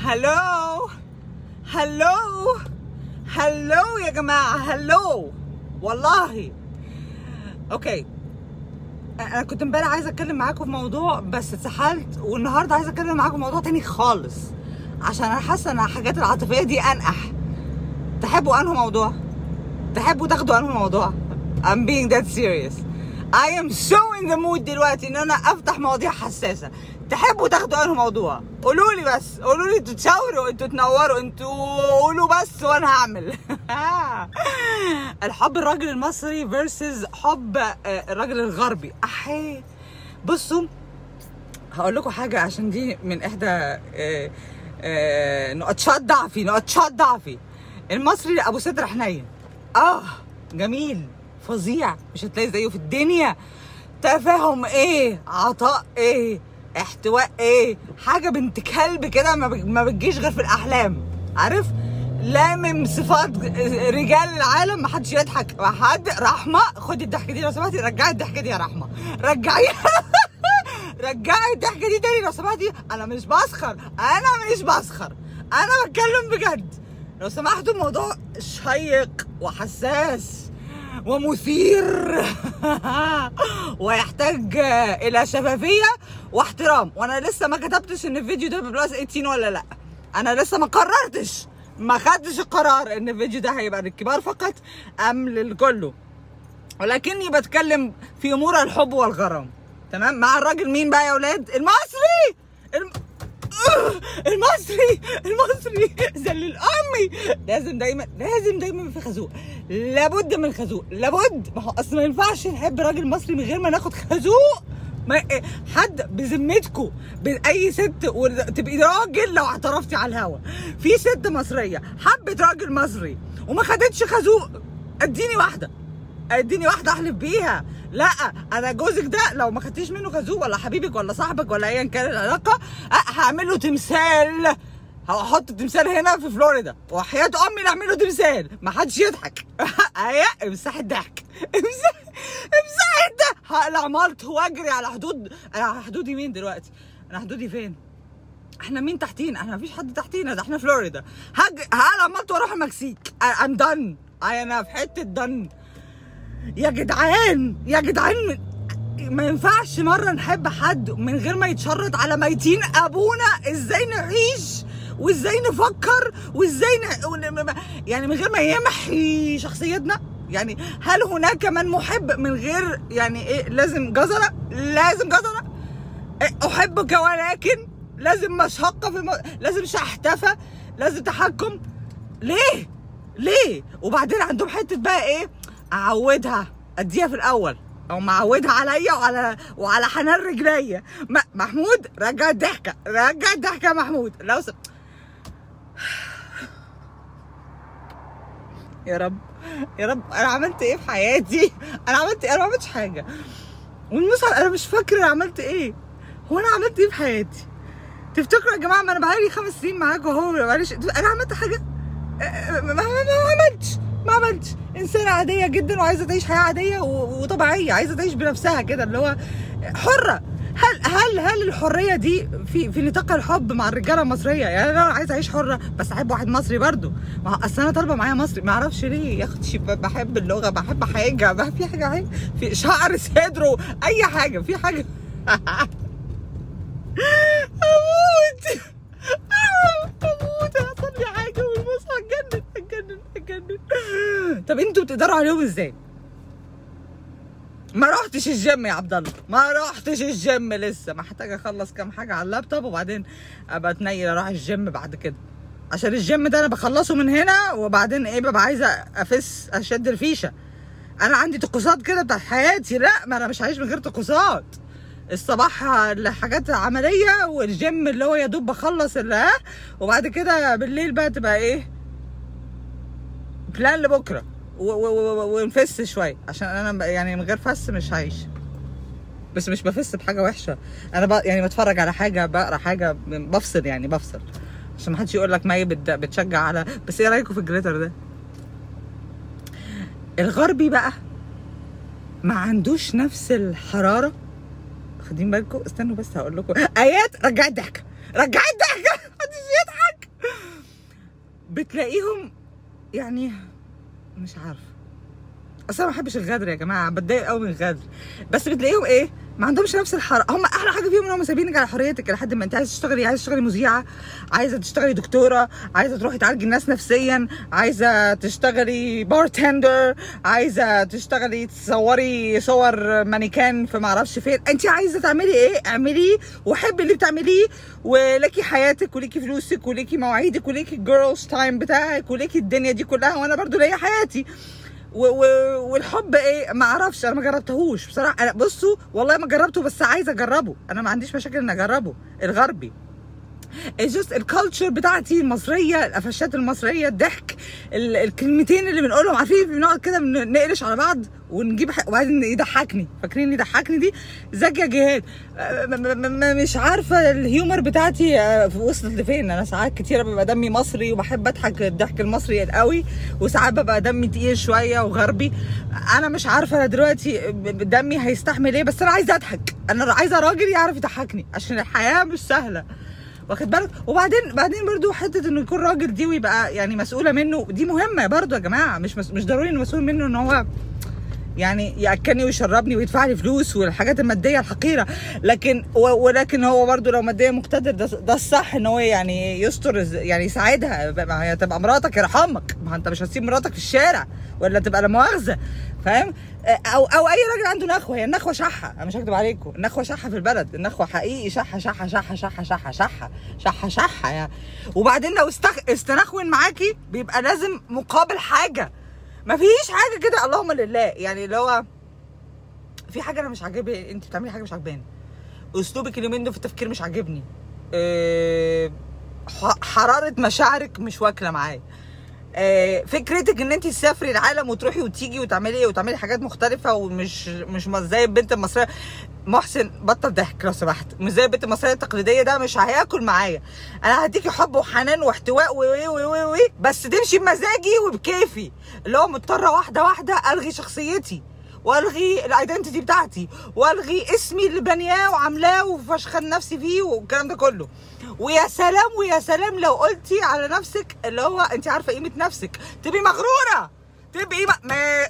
هلو هلو هلو يا جماعة هلو والله اوكي انا كنت امبارح عايزه اتكلم معاكم في موضوع بس اتسحلت والنهارده عايزه اتكلم معاكم في موضوع تاني خالص عشان انا حاسه ان الحاجات العاطفيه دي انقح تحبوا انه موضوع تحبوا تاخدوا انه موضوع I'm being that serious I am so in the mood دلوقتي ان انا افتح مواضيع حساسه تحبوا تاخدوا انه موضوع قولوا لي بس قولوا لي انتوا تشاوروا انتوا تنوروا انتوا قولوا بس وانا هعمل الحب الراجل المصري versus حب آه، الراجل الغربي احي بصوا هقول لكم حاجه عشان دي من احدى آه، آه، نقطشات ضعفي نقطشات ضعفي المصري ابو صدر حنين اه جميل فظيع مش هتلاقي زيه في الدنيا تفاهم ايه عطاء ايه احتواء ايه حاجه بنت كلب كده ما بج- ما بتجيش غير في الاحلام عارف لامم صفات رجال العالم ما حدش يضحك ما حد رحمه خدي الضحكه دي لو سمحتي رجعي الضحكه دي يا رحمه رجعيها رجعي الضحكه دي تاني لو سمحتي انا مش بسخر انا مش بسخر انا بتكلم بجد لو سمحتوا الموضوع شيق وحساس ومثير ويحتاج الى شفافيه واحترام وانا لسه ما كتبتش ان الفيديو ده ببلس 18 ولا لا انا لسه ما قررتش ما خدتش القرار ان الفيديو ده هيبقى للكبار فقط ام للكله ولكني بتكلم في امور الحب والغرام تمام مع الراجل مين بقى يا اولاد المصري الم... آه، المصري المصري زلل امي لازم دايما لازم دايما في خازوق لابد من خازوق لابد ما هو اصل ما ينفعش نحب راجل مصري من غير ما ناخد خازوق ما إيه، حد بذمتكم باي ست ور- تبقي راجل لو اعترفتي على الهوا في ست مصريه حبت راجل مصري وما خدتش خازوق اديني واحده اديني واحده احلف بيها لا انا جوزك ده لو ما خدتيش منه خازوق ولا حبيبك ولا صاحبك ولا ايا كان العلاقه أه، هعمل له تمثال هحط التمثال هنا في فلوريدا وحياة امي نعمل له تمثال ما حدش يضحك ايوه امسحي الضحك امسحي امسحي الضحك هقلع مالته واجري على حدود انا على حدودي مين دلوقتي انا حدودي فين احنا مين تحتينا احنا مفيش حد تحتينا ده احنا فلوريدا هج... هقلع مالته واروح المكسيك ام دن انا في حته دن يا جدعان يا جدعان من- ما ينفعش مرة نحب حد من غير ما يتشرط على ميتين أبونا إزاي نعيش وإزاي نفكر وإزاي ن... ون- يعني من غير ما يمحي شخصيتنا يعني هل هناك من محب من غير يعني إيه لازم جزرة لازم جزرة إيه، أحبك ولكن لازم مشقة في الم... لازم شحتفة لازم تحكم ليه؟ ليه؟ وبعدين عندهم حته بقى ايه؟ اعودها اديها في الاول او معودها عليا وعلى وعلى حنان رجليا م- محمود رجع الضحكه رجع الضحكه يا محمود لو س... يا رب يا رب انا عملت ايه في حياتي؟ انا عملت ايه؟ انا ما عملتش حاجه والمصعب انا مش فاكره انا عملت ايه هو انا عملت ايه في حياتي؟ تفتكروا يا جماعه ما انا بقالي خمس سنين معاكم اهو معلش انا عملت حاجه ما, ما, ما عملتش ما عملتش انسانه عاديه جدا وعايزه تعيش حياه عاديه و- وطبيعيه عايزه تعيش بنفسها كده اللي هو حره هل هل هل الحريه دي في في نطاق الحب مع الرجاله المصريه يعني انا عايزه اعيش حره بس احب واحد مصري برضو ما هو اصل انا طالبه معايا مصري ما اعرفش ليه يا اختي ب- بحب اللغه بحب حاجه بحب في حاجه حاجة في شعر صدره اي حاجه في حاجه اموت اموت حصل لي حاجه والمصحف اتجنن اتجنن اتجنن طب انتوا بتقدروا عليهم ازاي؟ ما رحتش الجيم يا عبد الله ما رحتش الجيم لسه محتاجه اخلص كام حاجه على اللابتوب وبعدين ابقى اتنيل اروح الجيم بعد كده عشان الجيم ده انا بخلصه من هنا وبعدين ايه ببقى عايزه افس اشد الفيشه انا عندي طقوسات كده بتاعت حياتي لا ما انا مش هعيش من غير طقوسات الصباح الحاجات عمليه والجيم اللي هو يا دوب بخلص اللي ها وبعد كده بالليل بقى تبقى ايه بلان لبكره و- و- و- ونفس شويه عشان انا ب- يعني من غير فس مش هعيش بس مش بفس بحاجه وحشه انا ب... يعني بتفرج على حاجه بقرا حاجه بفصل يعني بفصل عشان ما حدش يقول لك مي بت... بتشجع على بس ايه رايكم في الجليتر ده الغربي بقى ما عندوش نفس الحراره واخدين بالكم استنوا بس هقول لكم ايات رجعي الضحكه رجعي الضحكه محدش يضحك بتلاقيهم يعني مش عارفه اصل انا ما بحبش الغدر يا جماعه بتضايق قوي من الغدر بس بتلاقيهم ايه ما عندهمش نفس الحر هم احلى حاجه فيهم ان هم سايبينك على حريتك لحد ما انت عايزه تشتغلي عايزه تشتغلي مذيعه عايزه تشتغلي دكتوره عايزه تروحي تعالجي الناس نفسيا عايزه تشتغلي بارتندر عايزه تشتغلي تصوري صور مانيكان في معرفش فين انت عايزه تعملي ايه اعمليه وحبي اللي بتعمليه وليكي حياتك وليكي فلوسك وليكي مواعيدك وليكي الجيرلز تايم بتاعك وليكي الدنيا دي كلها وانا برضو ليا حياتي و و والحب ايه ما اعرفش انا ما جربتهوش بصراحه انا بصوا والله ما جربته بس عايزه اجربه انا ما عنديش مشاكل ان اجربه الغربي جست الكالتشر بتاعتي المصريه القفشات المصريه الضحك ال- الكلمتين اللي بنقولهم عارفين بنقعد كده بن- نقلش على بعض ونجيب ح- وبعدين يضحكني فاكرين يضحكني دي ذكي يا جهاد آه، م- م- م- مش عارفه الهيومر بتاعتي آه، وصلت لفين انا ساعات كتيره بيبقى دمي مصري وبحب اضحك الضحك المصري القوي وساعات ببقى دمي تقيل شويه وغربي انا مش عارفه انا دلوقتي ب- دمي هيستحمل ايه بس انا عايزه اضحك انا عايزه راجل يعرف يضحكني عشان الحياه مش سهله واخد بالك وبعدين بعدين برضو حته انه يكون راجل دي ويبقى يعني مسؤوله منه دي مهمه برضو يا جماعه مش مس... مش ضروري انه مسؤول منه ان هو يعني ياكلني ويشربني ويدفع لي فلوس والحاجات الماديه الحقيره لكن و... ولكن هو برضو لو ماديا مقتدر ده, ده الصح ان هو يعني يستر إز- يعني يساعدها ما هي تبقى مراتك يرحمك ما انت مش هتسيب مراتك في الشارع ولا تبقى لا مؤاخذه فاهم او او اي راجل عنده نخوه هي النخوه شحه انا مش هكدب عليكم النخوه شحه في البلد النخوه حقيقي شحه شحه شحه شحه شحه شحه شحه شحه يعني وبعدين لو استخ... استنخون معاكي بيبقى لازم مقابل حاجه مفيش حاجه كده اللهم لله يعني اللي هو في حاجه انا مش عاجبني انت بتعملي حاجه مش عاجباني اسلوبك اليومين دول في التفكير مش عاجبني إيه، ح- حراره مشاعرك مش واكله معايا آه، فكرتك ان انت تسافري العالم وتروحي وتيجي وتعملي وتعملي حاجات مختلفه ومش مش م- زي البنت المصريه محسن بطل ضحك لو سمحت مش زي البنت المصريه التقليديه ده مش هياكل معايا انا هديكي حب وحنان واحتواء و و و و و بس تمشي بمزاجي وبكيفي اللي هو مضطره واحده واحده الغي شخصيتي والغي الايدنتيتي بتاعتي والغي اسمي اللي بنياه وعاملاه وفشخن نفسي فيه والكلام ده كله ويا سلام ويا سلام لو قلتي على نفسك اللي هو انت عارفه قيمه نفسك تبقي مغروره تبقي ما... ما...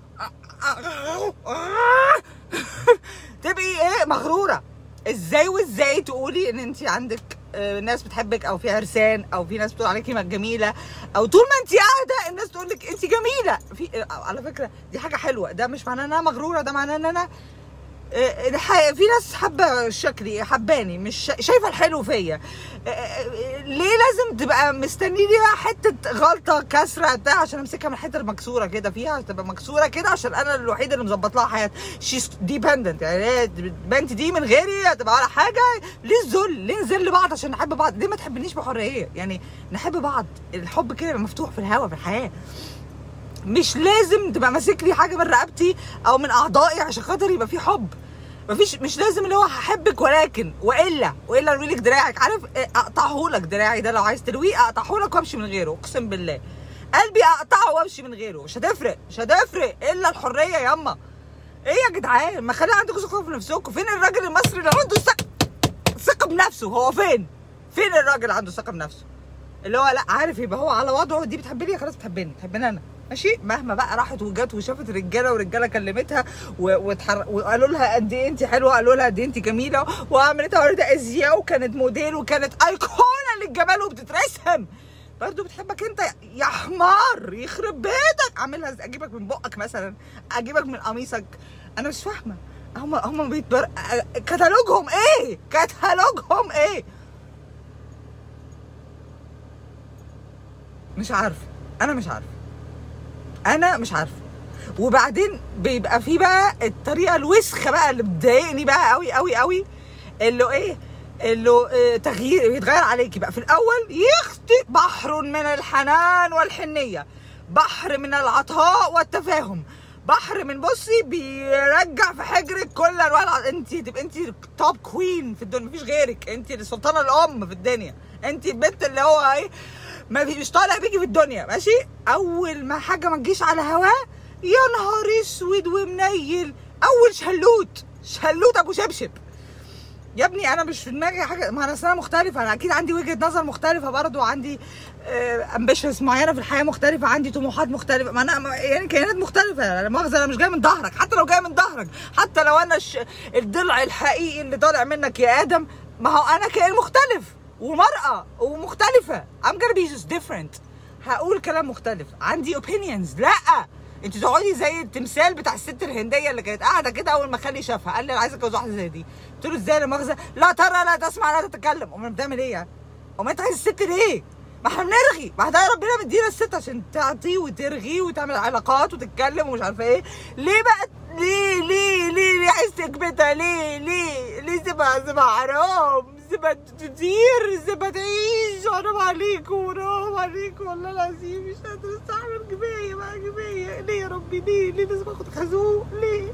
تبقي ايه مغروره ازاي وازاي تقولي ان انت عندك آه، ناس بتحبك او في عرسان او في ناس بتقول عليكي جميله او طول ما انت قاعده الناس تقول لك انت جميله في آه، على فكره دي حاجه حلوه ده مش معناه ان انا مغروره ده معناه ان انا آه، الح- في ناس حابه شكلي حباني مش شا- شايفه الحلو فيا آه، آه، ليه لازم تبقى مستنيني بقى حته غلطه كسره بتاع عشان امسكها من الحته المكسوره كده فيها تبقى مكسوره كده عشان انا الوحيده اللي مظبط لها حياتي شيز ديبندنت يعني هي البنت دي من غيري هتبقى ولا حاجه ليه الذل ليه نذل لبعض عشان نحب بعض ليه ما تحبنيش بحريه يعني نحب بعض الحب كده يبقى مفتوح في الهوا في الحياه مش لازم تبقى ماسك لي حاجه من رقبتي او من اعضائي عشان خاطر يبقى في حب مفيش مش لازم اللي هو هحبك ولكن والا والا الوي لك دراعك عارف إيه، اقطعه لك دراعي ده لو عايز تلويه اقطعه لك وامشي من غيره اقسم بالله قلبي اقطعه وامشي من غيره مش هتفرق مش هتفرق الا الحريه ياما ايه يا جدعان ما خلي عندكم ثقه في نفسكم فين الراجل المصري اللي عنده ثقه ثقه بنفسه هو فين فين الراجل عنده ثقه بنفسه اللي هو لا عارف يبقى هو على وضعه دي بتحبني خلاص بتحبني بتحبني انا ماشي مهما بقى راحت وجت وشافت رجاله ورجاله كلمتها و- واتحر... وقالوا لها قد ايه انت حلوه قالوا لها قد ايه انت جميله وعملتها ورده ازياء وكانت موديل وكانت ايقونه للجمال وبتترسم برضه بتحبك انت يا حمار يخرب بيتك اعملها إزاي؟ اجيبك من بقك مثلا اجيبك من قميصك انا مش فاهمه هم هم بيتبر... كتالوجهم ايه كتالوجهم ايه مش عارفه انا مش عارفه انا مش عارفه وبعدين بيبقى في بقى الطريقه الوسخه بقى اللي بتضايقني بقى قوي قوي قوي اللي هو ايه اللي هو آه، تغيير بيتغير عليكي بقى في الاول يختي بحر من الحنان والحنيه بحر من العطاء والتفاهم بحر من بصي بيرجع في حجرك كل انواع الع- انت تبقى انت توب كوين في الدنيا مفيش غيرك انت السلطانه الام في الدنيا انت البنت اللي هو ايه ما في مش طالع بيكي في الدنيا ماشي اول ما حاجه ما تجيش على هواه يا نهار اسود ومنيل اول شلوت شلوت ابو شبشب يا ابني انا مش في دماغي حاجه ما انا أصل انا مختلفه انا اكيد عندي وجهه نظر مختلفه برضه وعندي امبيشنز معينه في الحياه مختلفه عندي طموحات مختلفه ما انا ما- يعني كيانات مختلفه لا مؤاخذه انا مش جاي من ظهرك حتى لو جاي من ظهرك حتى لو انا ش... الضلع الحقيقي اللي طالع منك يا ادم ما هو انا كائن مختلف ومرأة ومختلفة I'm gonna be just different هقول كلام مختلف عندي opinions لا انت تقعدي زي التمثال بتاع الست الهنديه اللي كانت قاعده كده اول ما خالي شافها قال لي انا عايز اتجوز واحده زي دي قلت له ازاي لا مؤاخذه لا ترى لا تسمع لا تتكلم امال بتعمل ايه يعني امال انت عايز الست ليه ما احنا بنرغي ما احنا ربنا مدينا الست عشان تعطي وترغي وتعمل علاقات وتتكلم ومش عارفه ايه ليه بقى ليه ليه ليه ليه عايز تكبتها ليه ليه ليه سيبها سيبها حرام سيبها تطير سيبها تعيش حرام عليكم حرام عليكم والله العظيم مش قادر استحمل كفايه بقى كفايه ليه يا ربي ليه ليه لازم اخد خازوق ليه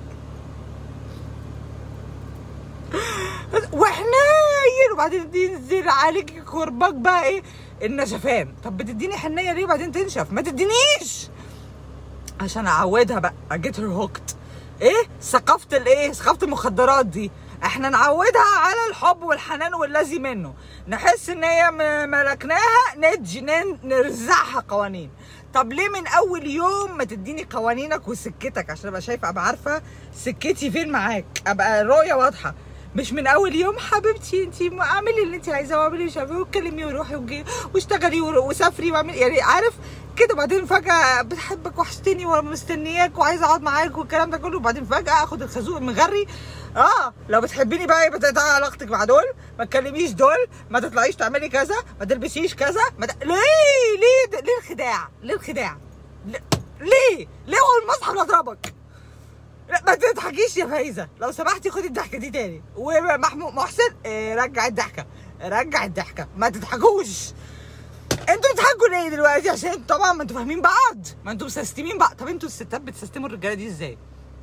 وحنين وبعدين تنزل عليك كرباك بقى ايه النشفان طب بتديني حنيه ليه وبعدين تنشف ما تدينيش عشان اعودها بقى اجيت هير هوكت ايه ثقافه الايه ثقافه المخدرات دي احنا نعودها على الحب والحنان والذي منه نحس ان هي م- ملكناها نجي نن- نرزعها قوانين طب ليه من اول يوم ما تديني قوانينك وسكتك عشان ابقى شايفه ابقى عارفه سكتي فين معاك ابقى الرؤيه واضحه مش من اول يوم حبيبتي انت اعملي اللي انت عايزاه واعملي مش عارفه إيه، واتكلمي وروحي وجي واشتغلي ور- وسافري واعملي يعني عارف كده بعدين فجاه بتحبك وحشتني ومستنياك وعايزه اقعد معاك والكلام ده كله وبعدين فجاه اخد الخازوق المغري اه لو بتحبيني بقى يبقى تقطعي علاقتك مع دول ما تكلميش دول ما تطلعيش تعملي كذا ما تلبسيش كذا ما ت... ليه ليه ده- ليه الخداع ليه الخداع ليه ليه ليه اول ما اصحى اضربك لا ما تضحكيش يا فايزه لو سمحتي خدي الضحكه دي تاني ومحمود محسن آه، رجع الضحكه رجع الضحكه ما تضحكوش انتوا بتضحكوا ليه دلوقتي عشان طبعا ما انتوا فاهمين بعض ما انتوا مسستمين بعض طب انتوا الستات بتسستموا الرجاله دي ازاي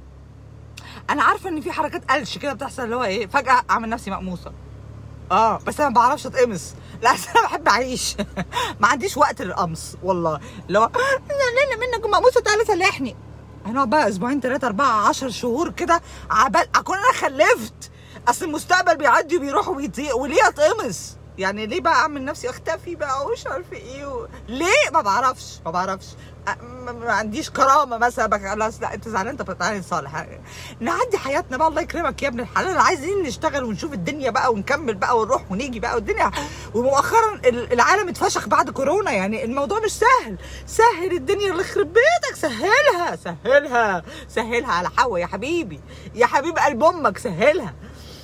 انا عارفه ان في حركات قلش كده بتحصل اللي هو ايه فجاه اعمل نفسي مقموصه اه بس انا ما بعرفش اتقمص لا أصل انا بحب اعيش ما عنديش وقت للقمص والله اللي هو انا منك مقموصه تعالى سلحني هنقعد بقى اسبوعين ثلاثه اربعه 10 شهور كده عبال اكون انا خلفت اصل المستقبل بيعدي وبيروح وبيطيق وليه اتقمص يعني ليه بقى اعمل نفسي اختفي بقى ومش عارفه ايه و... ليه ما بعرفش ما بعرفش أ- ما ما عنديش كرامه مثلا بك... لا لا انت زعلان طب تعالى نصالح نعدي حياتنا بقى الله يكرمك يا ابن الحلال عايزين نشتغل ونشوف الدنيا بقى ونكمل بقى ونروح ونيجي بقى والدنيا ومؤخرا ال- العالم اتفشخ بعد كورونا يعني الموضوع مش سهل سهل الدنيا اللي يخرب بيتك سهلها سهلها سهلها على حوا يا حبيبي يا حبيب قلب امك سهلها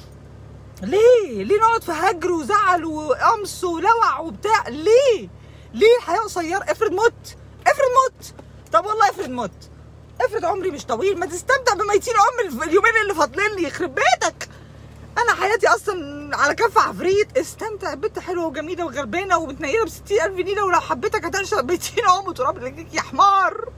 ليه؟ ليه نقعد في هجر وزعل وقمص ولوع وبتاع؟ ليه؟ ليه الحياة قصيرة؟ افرض مت افرض مت طب والله افرض مت افرض عمري مش طويل ما تستمتع بميتين ام الف- اليومين اللي فاضلين لي يخرب بيتك انا حياتي اصلا على كف عفريت استمتع بنت حلوه وجميله وغلبانه ومتنيله ب 60000 نيله ولو حبيتك هتنشأ بيتين ام وتراب رجليك يا حمار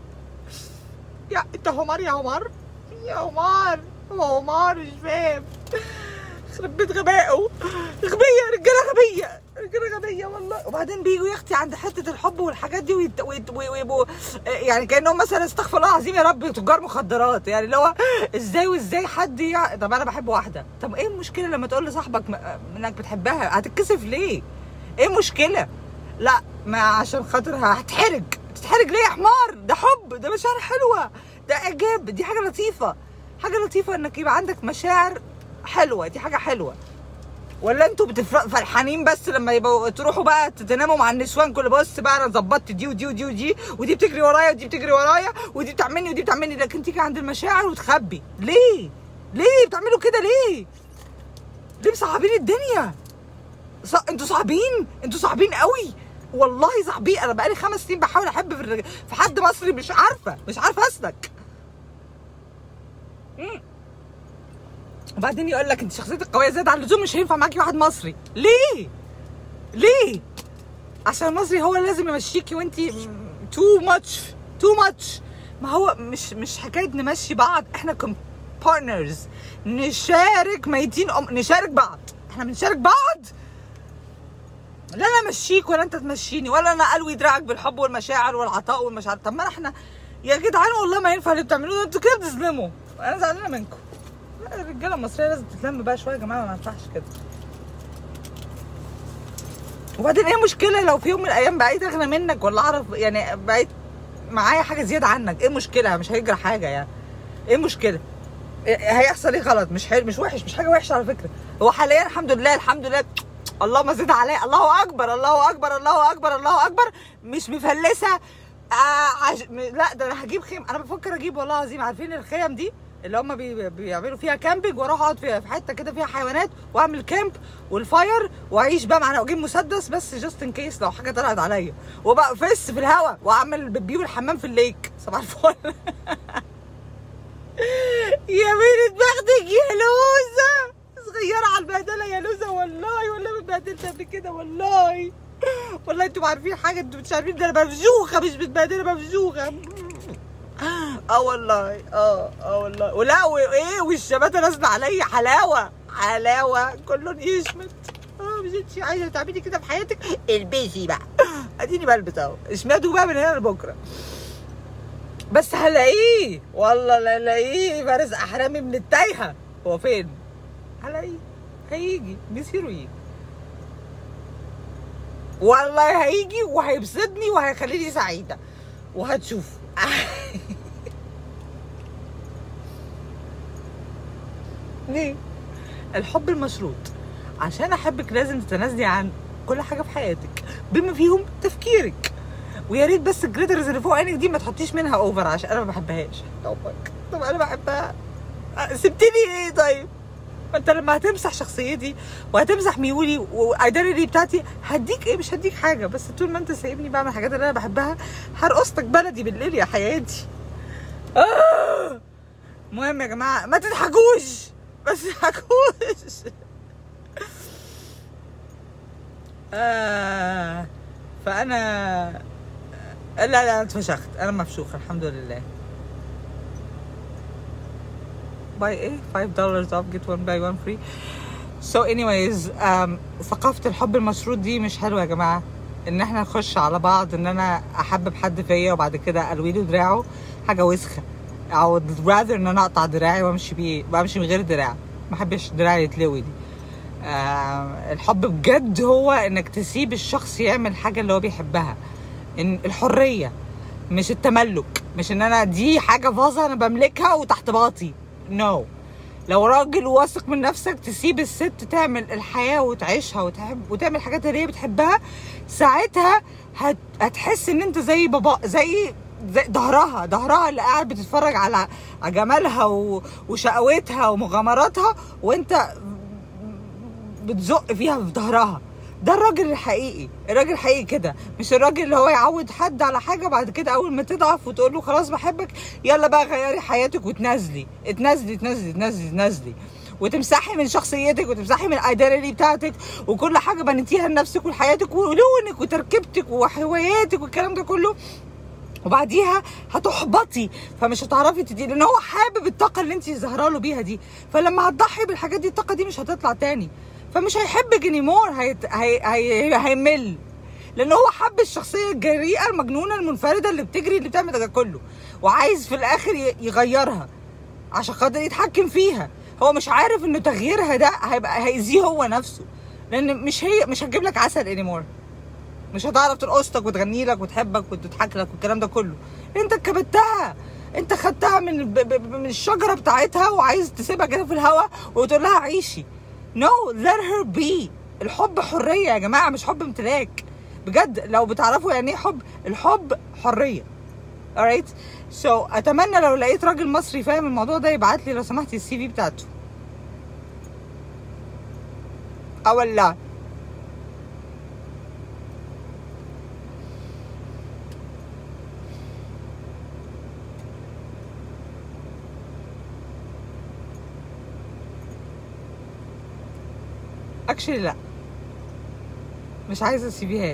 يا انت حمار يا حمار يا حمار هو حمار مش فاهم يخرب بيت غبائه غبيه رجاله غبيه رجاله غبيه والله وبعدين بيجوا يا اختي عند حته الحب والحاجات دي ويت- ويت- وي- ويبقوا يعني كانهم مثلا استغفر الله العظيم يا رب تجار مخدرات يعني اللي هو ازاي وازاي حد يع... طب انا بحب واحده طب ايه المشكله لما تقول لصاحبك م- انك بتحبها هتتكسف ليه؟ ايه المشكله؟ لا ما عشان خاطرها هتحرج تتحرج ليه يا حمار ده حب ده مشاعر حلوه ده اعجاب دي حاجه لطيفه حاجه لطيفه انك يبقى عندك مشاعر حلوه دي حاجه حلوه ولا انتوا بتفرق فرحانين بس لما يبقوا تروحوا بقى تناموا مع النسوان كل بص بقى انا ظبطت دي ودي ودي ودي ودي بتجري ورايا ودي بتجري ورايا ودي بتعملني ودي بتعملني لكن تيجي عند المشاعر وتخبي ليه؟ ليه بتعملوا كده ليه؟ ليه مصعبين الدنيا؟ ص... انتوا صعبين انتوا صعبين قوي والله صعبين انا بقالي خمس سنين بحاول احب في, الرج... في حد مصري مش عارفه مش عارفه اسلك مم. وبعدين يقول لك انت شخصيتك قويه زياده عن اللزوم مش هينفع معاكي واحد مصري ليه ليه عشان المصري هو اللي لازم يمشيكي وانت تو ماتش تو ماتش ما هو مش مش حكايه نمشي بعض احنا كم بارتنرز نشارك ميتين أم نشارك بعض احنا بنشارك بعض لا انا امشيك ولا انت تمشيني ولا انا الوي دراعك بالحب والمشاعر والعطاء والمشاعر طب ما احنا يا جدعان والله ما ينفع اللي بتعملوه ده انتوا كده بتظلموا انا زعلانه منكم الرجاله المصريه لازم تتلم بقى شويه يا جماعه ما ينفعش كده وبعدين ايه المشكله لو في يوم من الايام بقيت اغنى منك ولا اعرف يعني بقيت معايا حاجه زياده عنك ايه المشكله مش هيجرى حاجه يعني ايه المشكله إيه- هيحصل ايه غلط مش حلو مش وحش مش حاجه وحشه على فكره هو حاليا الحمد لله الحمد لله اللهم زد عليه الله اكبر الله اكبر الله اكبر الله اكبر مش مفلسه آه عش... م- لا ده انا هجيب خيم انا بفكر اجيب والله العظيم عارفين الخيم دي اللي هم بي... بيعملوا فيها كامبينج واروح اقعد فيها في حته كده فيها حيوانات واعمل كامب والفاير واعيش بقى معانا واجيب مسدس بس جاست ان كيس لو حاجه طلعت عليا وبقى فس في الهواء واعمل بيبي الحمام في الليك صباح الفل يا مين اتبختك يا لوزة صغيرة على البهدلة يا لوزة والله والله ما اتبهدلت قبل كده والله والله انتوا عارفين حاجة انتوا مش عارفين ده انا مفشوخة مش متبهدلة مفشوخة اه والله اه اه والله ولا وايه والشباتة نازلة عليا حلاوة حلاوة كله يشمت اه مش انتي عايزة تعملي كده في حياتك البسي بقى اديني بلبس اهو اشمدوا بقى من هنا لبكره بس هلاقيه والله لا الاقيه فارس احلامي من التايهه هو فين هلاقيه هيجي مصيره يجي والله هيجي وهيبسطني وهيخليني سعيده وهتشوف ليه الحب المشروط عشان احبك لازم تتنازلي عن كل حاجه في حياتك بما فيهم تفكيرك ويا ريت بس الجليترز اللي فوق عينك دي ما تحطيش منها اوفر عشان انا ما بحبهاش طبك طب انا بحبها أه، سبتني ايه طيب ما انت لما هتمسح شخصيتي وهتمسح ميولي وايدنتي بتاعتي هديك ايه مش هديك حاجه بس طول ما انت سايبني بعمل الحاجات اللي انا بحبها هرقصتك بلدي بالليل يا حياتي آه! المهم يا جماعه ما تضحكوش ما تضحكوش آه فانا لا لا انا اتفشخت انا مفشوخه الحمد لله باي ايه 5 دولار اوف جيت 1 باي 1 فري سو اني وايز ثقافه الحب المشروط دي مش حلوه يا جماعه ان احنا نخش على بعض ان انا احبب حد فيا وبعد كده الوي له دراعه حاجه وسخه او rather ان انا اقطع دراعي وامشي بيه وامشي من غير دراع ما احبش دراعي يتلوي دي آه الحب بجد هو انك تسيب الشخص يعمل حاجه اللي هو بيحبها ان الحريه مش التملك مش ان انا دي حاجه فازه انا بملكها وتحت باطي نو no. لو راجل واثق من نفسك تسيب الست تعمل الحياه وتعيشها وتحب وتعمل الحاجات اللي هي بتحبها ساعتها هت... هتحس ان انت زي بابا زي زي ظهرها ظهرها اللي قاعد بتتفرج على على جمالها و... وشقوتها ومغامراتها وانت بتزق فيها في ظهرها ده الراجل الحقيقي الراجل الحقيقي كده مش الراجل اللي هو يعود حد على حاجه بعد كده اول ما تضعف وتقول له خلاص بحبك يلا بقى غيري حياتك وتنازلي اتنازلي اتنازلي اتنازلي اتنازلي وتمسحي من شخصيتك وتمسحي من الايدنتي بتاعتك وكل حاجه بنيتيها لنفسك ولحياتك ولونك وتركيبتك وهواياتك والكلام ده كله وبعديها هتحبطي فمش هتعرفي تدي لان هو حابب الطاقه اللي انت ظاهره له بيها دي فلما هتضحي بالحاجات دي الطاقه دي مش هتطلع تاني فمش هيحبك انيمور هيت... هي... هي... هيمل لان هو حب الشخصيه الجريئه المجنونه المنفرده اللي بتجري اللي بتعمل ده كله وعايز في الاخر ي- يغيرها عشان خاطر يتحكم فيها هو مش عارف انه تغييرها ده هيبقى هيأذيه هو نفسه لان مش هي مش هتجيب لك عسل انيمور مش هتعرف ترقصتك وتغني لك وتحبك وتضحك لك والكلام ده كله انت كبتها انت خدتها من ب... ب... من الشجره بتاعتها وعايز تسيبها كده في الهواء وتقول لها عيشي نو no, let her be الحب حريه يا جماعه مش حب امتلاك بجد لو بتعرفوا يعني ايه حب الحب حريه alright so اتمنى لو لقيت راجل مصري فاهم الموضوع ده يبعت لي لو سمحتي السي في بتاعته او لا اكشلي لا مش عايزه سيفيهات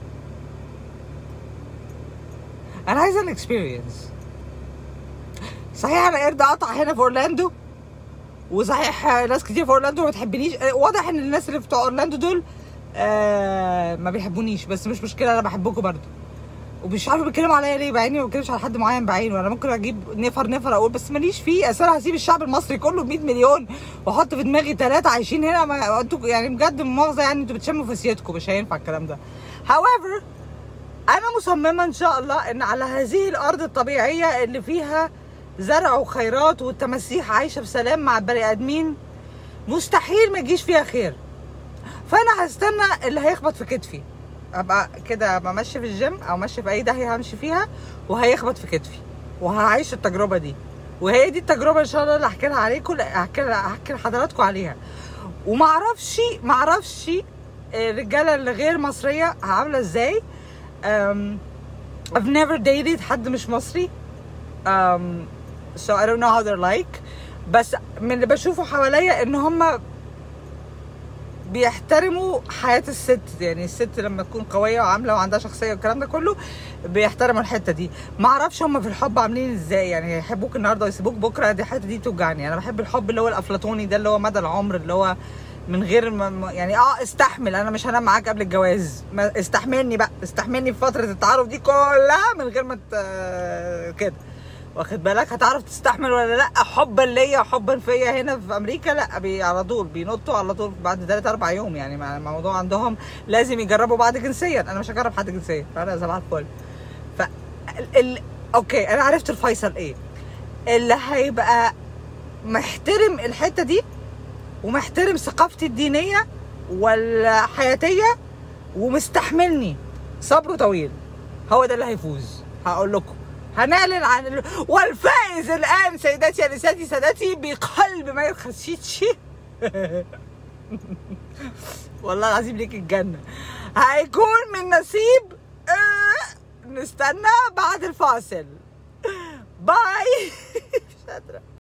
انا عايزه الاكسبيرينس صحيح انا قرد قطع هنا في اورلاندو وصحيح ناس كتير في اورلاندو ما بتحبنيش آه، واضح ان الناس اللي بتوع اورلاندو دول آه ما بيحبونيش بس مش مشكله انا بحبكم برضو ومش عارفه بيتكلموا عليا ليه بعيني ما بتكلمش على حد معين بعينه انا ممكن اجيب نفر نفر اقول بس ماليش فيه اصل انا هسيب الشعب المصري كله ب 100 مليون واحط في دماغي ثلاثه عايشين هنا ما انتوا يعني بجد مؤاخذه يعني انتوا بتشموا في سيادكم مش هينفع الكلام ده however انا مصممه ان شاء الله ان على هذه الارض الطبيعيه اللي فيها زرع وخيرات والتماسيح عايشه بسلام مع البني ادمين مستحيل ما يجيش فيها خير فانا هستنى اللي هيخبط في كتفي ابقى كده ابقى ماشيه في الجيم او ماشيه في اي داهيه همشي فيها وهيخبط في كتفي وهعيش التجربه دي وهي دي التجربه ان شاء الله اللي هحكي لها عليكم هحكي هحكي لحضراتكم عليها ومعرفش معرفش الرجاله اللي غير مصريه عامله ازاي um, I've never dated حد مش مصري um, so I don't know how they're like بس من اللي بشوفه حواليا ان هم بيحترموا حياة الست يعني الست لما تكون قوية وعاملة وعندها شخصية والكلام ده كله بيحترموا الحتة دي ما اعرفش هم في الحب عاملين ازاي يعني يحبوك النهارده ويسيبوك بكره دي الحتة دي توجعني انا بحب الحب اللي هو الافلاطوني ده اللي هو مدى العمر اللي هو من غير ما يعني اه استحمل انا مش هنام معاك قبل الجواز ما استحملني بقى استحملني في فتره التعارف دي كلها من غير ما كده واخد بالك هتعرف تستحمل ولا لا حبا ليا وحبا فيا هنا في امريكا لا بي على طول بينطوا على طول بعد ثلاث اربع يوم يعني الموضوع عندهم لازم يجربوا بعض جنسيا انا مش هجرب حد جنسيا فانا صباح الفل ف ال... اوكي انا عرفت الفيصل ايه اللي هيبقى محترم الحته دي ومحترم ثقافتي الدينيه والحياتيه ومستحملني صبره طويل هو ده اللي هيفوز هقول لكم هنعلن عن ال... والفائز الان سيداتي انساتي سادتي بقلب ما يخشيتش والله العظيم ليك الجنه هيكون من نصيب آه... نستنى بعد الفاصل باي مش قادره